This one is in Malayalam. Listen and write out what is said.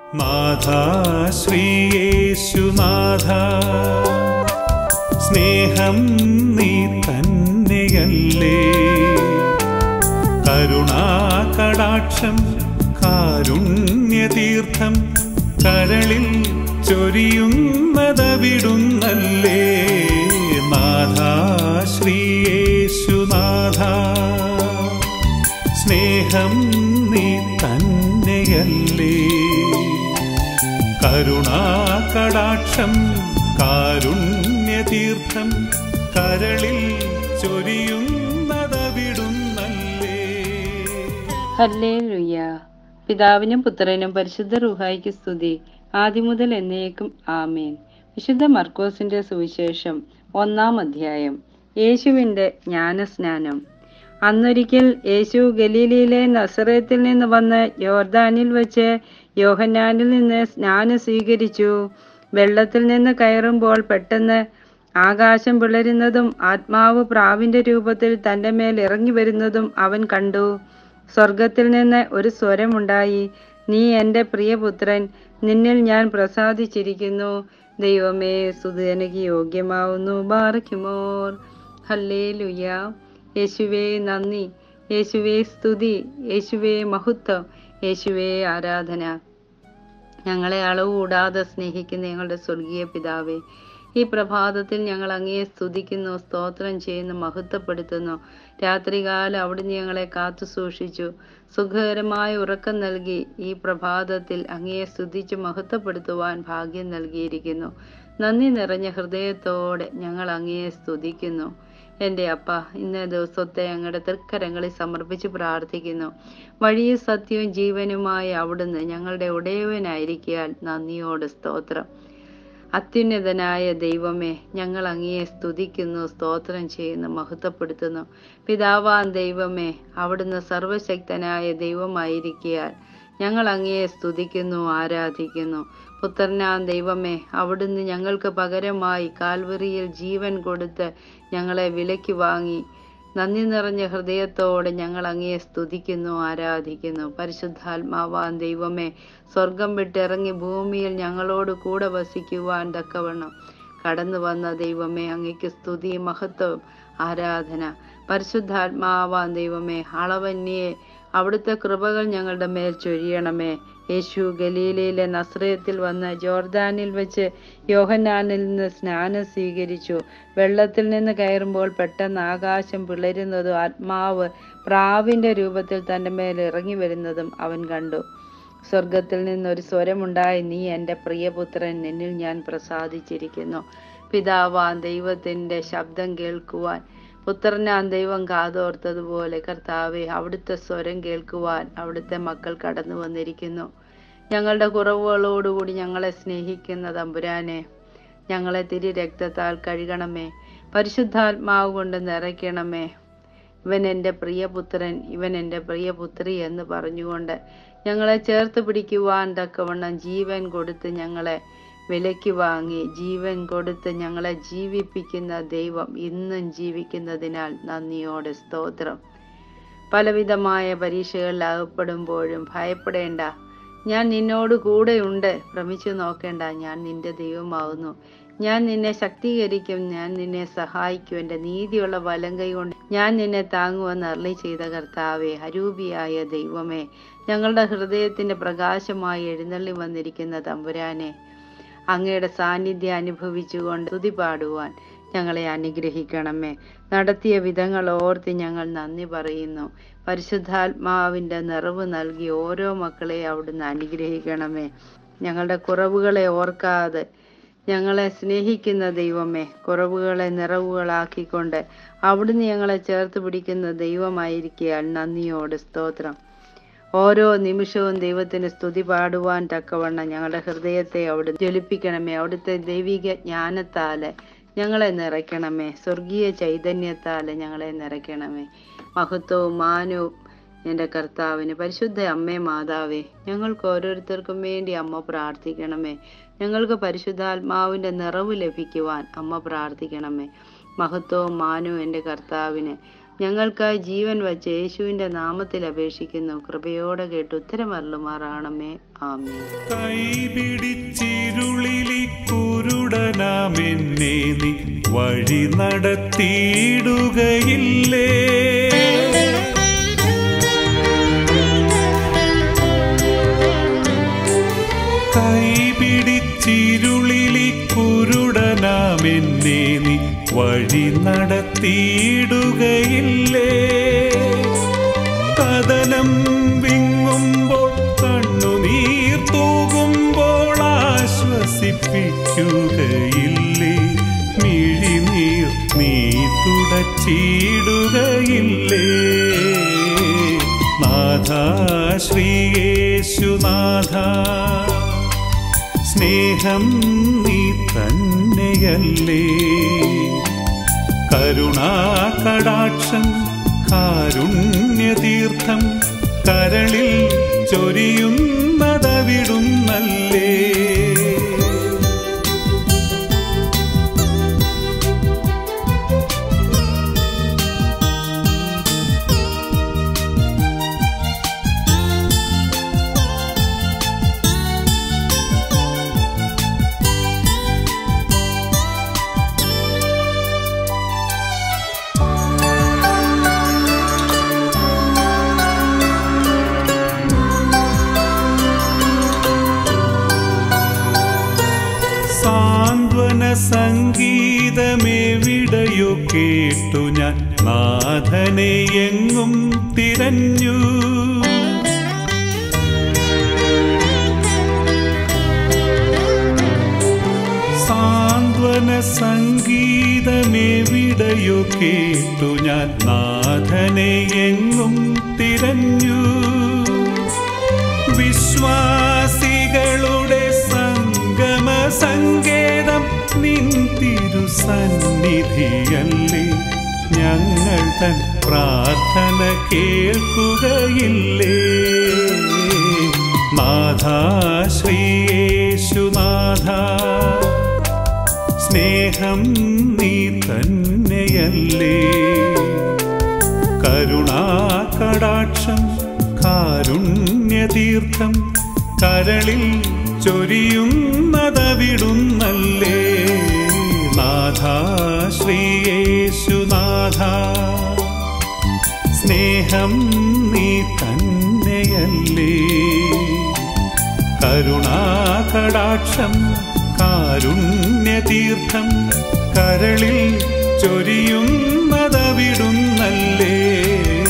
നാഥാ ശ്രീയേശുനാഥ സ്നേഹം നീ തന്നെയല്ലേ കരുണാകടാക്ഷം കാരുണ്യതീർത്ഥം കരളിൽ ചൊരിയുന്നതവിടുന്നല്ലേ നാഥാ ശ്രീയേശുനാഥ സ്നേഹം നീ തന്നെയല്ലേ കരുണാകടാക്ഷം കാരുണ്യതീർത്ഥം കരളിൽ ചൊരിയുന്നതവിടുന്നല്ലേ ഹല്ലേലൂയ പിതാവിനും പുത്രനും പരിശുദ്ധ റുഹായിക്ക് സ്തുതി ആദ്യം മുതൽ എന്നേക്കും ആമേൻ വിശുദ്ധ മർക്കോസിന്റെ സുവിശേഷം ഒന്നാം അധ്യായം യേശുവിന്റെ ജ്ഞാനസ്നാനം അന്നൊരിക്കൽ യേശു ഗലീലയിലെ നസറേത്തിൽ നിന്ന് വന്ന് യോർദാനിൽ വെച്ച് യോഹന്നാനിൽ നിന്ന് സ്നാനം സ്വീകരിച്ചു വെള്ളത്തിൽ നിന്ന് കയറുമ്പോൾ പെട്ടെന്ന് ആകാശം പിളരുന്നതും ആത്മാവ് പ്രാവിന്റെ രൂപത്തിൽ തന്റെ മേൽ ഇറങ്ങി വരുന്നതും അവൻ കണ്ടു സ്വർഗത്തിൽ നിന്ന് ഒരു സ്വരമുണ്ടായി നീ എൻ്റെ പ്രിയപുത്രൻ നിന്നിൽ ഞാൻ പ്രസാദിച്ചിരിക്കുന്നു ദൈവമേ സുതനക്ക് യോഗ്യമാവുന്നു ബാറയ്ക്കുമോർ ഹല്ലേ ലുയ യേശുവേ നന്ദി യേശുവേ സ്തുതി യേശുവേ മഹത്വം യേശുവേ ആരാധന ഞങ്ങളെ അളവ് കൂടാതെ സ്നേഹിക്കുന്ന ഞങ്ങളുടെ സ്വർഗീയ പിതാവേ ഈ പ്രഭാതത്തിൽ ഞങ്ങൾ അങ്ങയെ സ്തുതിക്കുന്നു സ്തോത്രം ചെയ്യുന്നു മഹത്വപ്പെടുത്തുന്നു രാത്രികാലം അവിടുന്ന് ഞങ്ങളെ കാത്തു സൂക്ഷിച്ചു സുഖകരമായ ഉറക്കം നൽകി ഈ പ്രഭാതത്തിൽ അങ്ങയെ സ്തുതിച്ച് മഹത്വപ്പെടുത്തുവാൻ ഭാഗ്യം നൽകിയിരിക്കുന്നു നന്ദി നിറഞ്ഞ ഹൃദയത്തോടെ ഞങ്ങൾ അങ്ങയെ സ്തുതിക്കുന്നു എൻ്റെ അപ്പ ഇന്ന ദിവസത്തെ അങ്ങയുടെ തൃക്കരങ്ങളിൽ സമർപ്പിച്ച് പ്രാർത്ഥിക്കുന്നു വഴിയും സത്യവും ജീവനുമായ അവിടുന്ന് ഞങ്ങളുടെ ഉടയവനായിരിക്കാൻ നന്ദിയോട് സ്തോത്രം അത്യുന്നതനായ ദൈവമേ ഞങ്ങൾ അങ്ങയെ സ്തുതിക്കുന്നു സ്തോത്രം ചെയ്യുന്നു മഹത്വപ്പെടുത്തുന്നു പിതാവാൻ ദൈവമേ അവിടുന്ന് സർവശക്തനായ ദൈവമായിരിക്കാൻ ഞങ്ങൾ അങ്ങയെ സ്തുതിക്കുന്നു ആരാധിക്കുന്നു പുത്രനാം ദൈവമേ അവിടുന്ന് ഞങ്ങൾക്ക് പകരമായി കാൽവറിയിൽ ജീവൻ കൊടുത്ത് ഞങ്ങളെ വിലയ്ക്ക് വാങ്ങി നന്ദി നിറഞ്ഞ ഹൃദയത്തോടെ ഞങ്ങൾ അങ്ങയെ സ്തുതിക്കുന്നു ആരാധിക്കുന്നു പരിശുദ്ധാത്മാവാൻ ദൈവമേ സ്വർഗം വിട്ടിറങ്ങി ഭൂമിയിൽ ഞങ്ങളോട് കൂടെ വസിക്കുവാൻ തക്കവണ്ണം കടന്നു വന്ന ദൈവമേ അങ്ങയ്ക്ക് സ്തുതി മഹത്വം ആരാധന പരിശുദ്ധാത്മാവാൻ ദൈവമേ അളവന്യെ അവിടുത്തെ കൃപകൾ ഞങ്ങളുടെ മേൽ ചൊരിയണമേ യേശു ഗലീലയിലെ നസ്രയത്തിൽ വന്ന് ജോർദാനിൽ വെച്ച് യോഹന്നാനിൽ നിന്ന് സ്നാനം സ്വീകരിച്ചു വെള്ളത്തിൽ നിന്ന് കയറുമ്പോൾ പെട്ടെന്ന് ആകാശം പിളരുന്നതും ആത്മാവ് പ്രാവിന്റെ രൂപത്തിൽ തന്റെ മേൽ ഇറങ്ങി വരുന്നതും അവൻ കണ്ടു സ്വർഗത്തിൽ നിന്നൊരു സ്വരമുണ്ടായി നീ എൻ്റെ പ്രിയപുത്രൻ നിന്നിൽ ഞാൻ പ്രസാദിച്ചിരിക്കുന്നു പിതാവാൻ ദൈവത്തിൻ്റെ ശബ്ദം കേൾക്കുവാൻ പുത്രനാൻ ദൈവം കാതോർത്തതുപോലെ കർത്താവെ അവിടുത്തെ സ്വരം കേൾക്കുവാൻ അവിടുത്തെ മക്കൾ കടന്നു വന്നിരിക്കുന്നു ഞങ്ങളുടെ കുറവുകളോടുകൂടി ഞങ്ങളെ സ്നേഹിക്കുന്ന തമ്പുരാനെ ഞങ്ങളെ തിരി രക്തത്താൽ കഴുകണമേ പരിശുദ്ധാത്മാവ് കൊണ്ട് നിറയ്ക്കണമേ ഇവൻ എൻ്റെ പ്രിയപുത്രൻ ഇവൻ എൻ്റെ പ്രിയപുത്രി എന്ന് പറഞ്ഞുകൊണ്ട് ഞങ്ങളെ ചേർത്ത് പിടിക്കുവാൻ തക്കവണ്ണം ജീവൻ കൊടുത്ത് ഞങ്ങളെ വിലയ്ക്ക് വാങ്ങി ജീവൻ കൊടുത്ത് ഞങ്ങളെ ജീവിപ്പിക്കുന്ന ദൈവം ഇന്നും ജീവിക്കുന്നതിനാൽ നന്ദിയോടെ സ്തോത്രം പലവിധമായ പരീക്ഷകളിൽ അകപ്പെടുമ്പോഴും ഭയപ്പെടേണ്ട ഞാൻ നിന്നോട് കൂടെയുണ്ട് ഭ്രമിച്ചു നോക്കേണ്ട ഞാൻ നിന്റെ ദൈവമാകുന്നു ഞാൻ നിന്നെ ശക്തീകരിക്കും ഞാൻ നിന്നെ സഹായിക്കും എൻ്റെ നീതിയുള്ള വലം കൈ കൊണ്ട് ഞാൻ നിന്നെ താങ്ങുമെന്ന് അരളി ചെയ്ത കർത്താവെ അരൂപിയായ ദൈവമേ ഞങ്ങളുടെ ഹൃദയത്തിന്റെ പ്രകാശമായി എഴുന്നള്ളി വന്നിരിക്കുന്ന തമ്പുരാനെ അങ്ങയുടെ സാന്നിധ്യം അനുഭവിച്ചുകൊണ്ട് സ്തുതി പാടുവാൻ ഞങ്ങളെ അനുഗ്രഹിക്കണമേ നടത്തിയ വിധങ്ങൾ ഓർത്ത് ഞങ്ങൾ നന്ദി പറയുന്നു പരിശുദ്ധാത്മാവിൻ്റെ നിറവ് നൽകി ഓരോ മക്കളെ അവിടുന്ന് അനുഗ്രഹിക്കണമേ ഞങ്ങളുടെ കുറവുകളെ ഓർക്കാതെ ഞങ്ങളെ സ്നേഹിക്കുന്ന ദൈവമേ കുറവുകളെ നിറവുകളാക്കിക്കൊണ്ട് അവിടുന്ന് ഞങ്ങളെ ചേർത്ത് പിടിക്കുന്ന ദൈവമായിരിക്കാൻ നന്ദിയോട് സ്തോത്രം ഓരോ നിമിഷവും ദൈവത്തിന് സ്തുതി പാടുവാൻ തക്കവണ്ണം ഞങ്ങളുടെ ഹൃദയത്തെ അവിടെ ജ്വലിപ്പിക്കണമേ അവിടുത്തെ ദൈവിക ജ്ഞാനത്താല് ഞങ്ങളെ നിറയ്ക്കണമേ സ്വർഗീയ ചൈതന്യത്താല് ഞങ്ങളെ നിറയ്ക്കണമേ മഹത്വവും മാനവും എൻ്റെ കർത്താവിന് പരിശുദ്ധ അമ്മേ മാതാവേ ഞങ്ങൾക്ക് ഓരോരുത്തർക്കും വേണ്ടി അമ്മ പ്രാർത്ഥിക്കണമേ ഞങ്ങൾക്ക് പരിശുദ്ധാത്മാവിൻ്റെ നിറവ് ലഭിക്കുവാൻ അമ്മ പ്രാർത്ഥിക്കണമേ മഹത്വവും മാനവും എൻ്റെ കർത്താവിന് ഞങ്ങൾക്കായി ജീവൻ വച്ച യേശുവിന്റെ നാമത്തിൽ അപേക്ഷിക്കുന്നു കൃപയോടെ കേട്ട് ഉത്തരമരുളുമാറാണമേ ആമേ കൈപിടിച്ചിരുളിലി കുരുടനാമെന്നെ നീ വഴി നടത്തിയിടുകയില്ലേ കൈപിടിച്ചിരുളിലി കുരുടനാമെന്നെ നീ വഴി നടത്തിയിടുകയില്ലേ കഥനം വിങ്ങുമ്പോൾ കണ്ണുനീർ തൂകുമ്പോൾ ആശ്വസിപ്പിക്കുകയില്ലേ മിഴിനീർ നീ തുടച്ചിടുകയില്ലേ നാഥ ശ്രീയേശുനാഥ സ്നേഹം നീ തന്നെയല്ലേ കരുണാകടാക്ഷം കാരുണ്യതീർത്ഥം കരളിൽ ചൊരിയുന്നതവിടുന്നല്ലേ സാന്ത്വന സംഗീതമെവിടെയോ കേട്ടു ഞാൻ നാഥനെ എങ്ങും തിരഞ്ഞു സാന്ത്വന സംഗീതമെവിടെയോ കേട്ടു ഞാൻ നാഥനെ എങ്ങും തിരഞ്ഞു വിശ്വാസികളുടെ സംഗമ സങ്കേതം നിൻ തിരുസന്നിധിയല്ലേ ഞങ്ങൾ തൻ പ്രാർത്ഥന കേൾക്കുകയില്ലേ നാഥ ശ്രീയേശുനാഥ സ്നേഹം നീ തന്നെയല്ലേ കരുണാകടാക്ഷം കാരുണ്യതീർത്ഥം കരളിൽ ചൊരിയുന്നതവിടുന്നല്ലേ നാഥ ശ്രീയേശുനാഥ സ്നേഹം നീ തന്നെയല്ലേ കരുണാകടാക്ഷം കാരുണ്യതീർത്ഥം കരളിൽ ചൊരിയുന്നതവിടുന്നല്ലേ